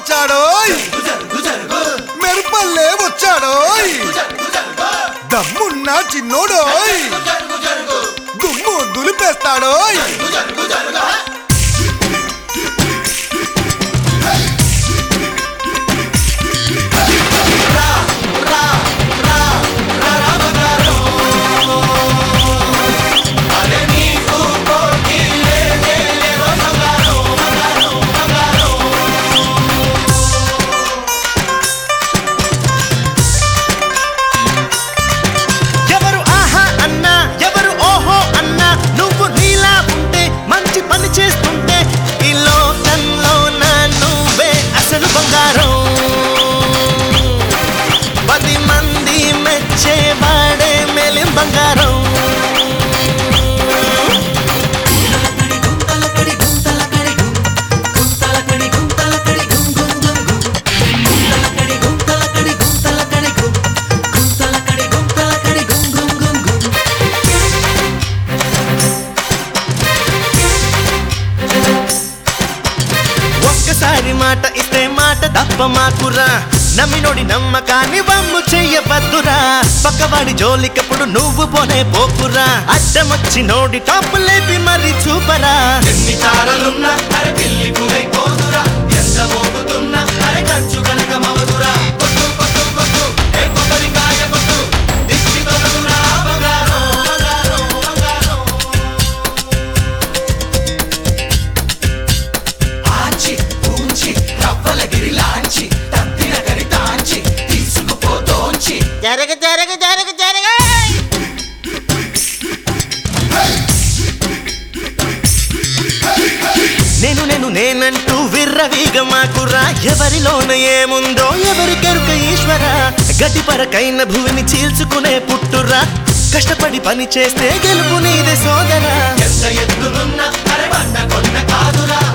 వచ్చాడోయ్ మెరుపల్లే వచ్చాడోయ్ దమ్మున్న చిన్నోడోయ్ దుమ్ము దులిపేస్తాడోయ్ ఎవరు ఆహా అన్నా ఎవరు ఓహో అన్నా నువ్వు నీలా ఉంటే మంచి పని చేస్తుంటే ఈ లోకంలో నా నువ్వే అసలు బంగారం పది మంది మెచ్చేవాడే మేలిం బంగారం ఒక్కసారి మాట ఇస్తే మాట తప్ప మాకురా నమ్మినోడి నమ్మకాన్ని వమ్ము చెయ్యవద్దురా పక్కవాడి జోలికప్పుడు నువ్వు పోనే పోకురా అడ్డమొచ్చి నోడి టాప్ లేపి మరి చూపరా ఎన్ని తారలున్నా అరే పిల్లి పులై పోదురా ఎంత మోగుతున్నా అరే కంచు కనక మవదురా కొట్టు కొట్టు కొట్టు ఏ కొబ్బరికాయ కొట్టు దిష్టి తొలగురా బంగారం బంగారం బంగారం ఆంచి పూంచి రవ్వల గిరిలాంచి తప్పిన కరితాంచి తీసుకుపోతోంచి జరగ జరగ జరగ జరగ నేను నేను నేనంటూ విర్రవీగ మాకురా ఎవరిలోన ఏముందో ఎవరికెరుక ఈశ్వర గడ్డి పరకైన భూమిని చీల్చుకునే పుట్టురా కష్టపడి పని చేస్తే గెలుపు నీదే సోదరా ఎంత ఎత్తులున్నా అరే బండ కొండ కాదురా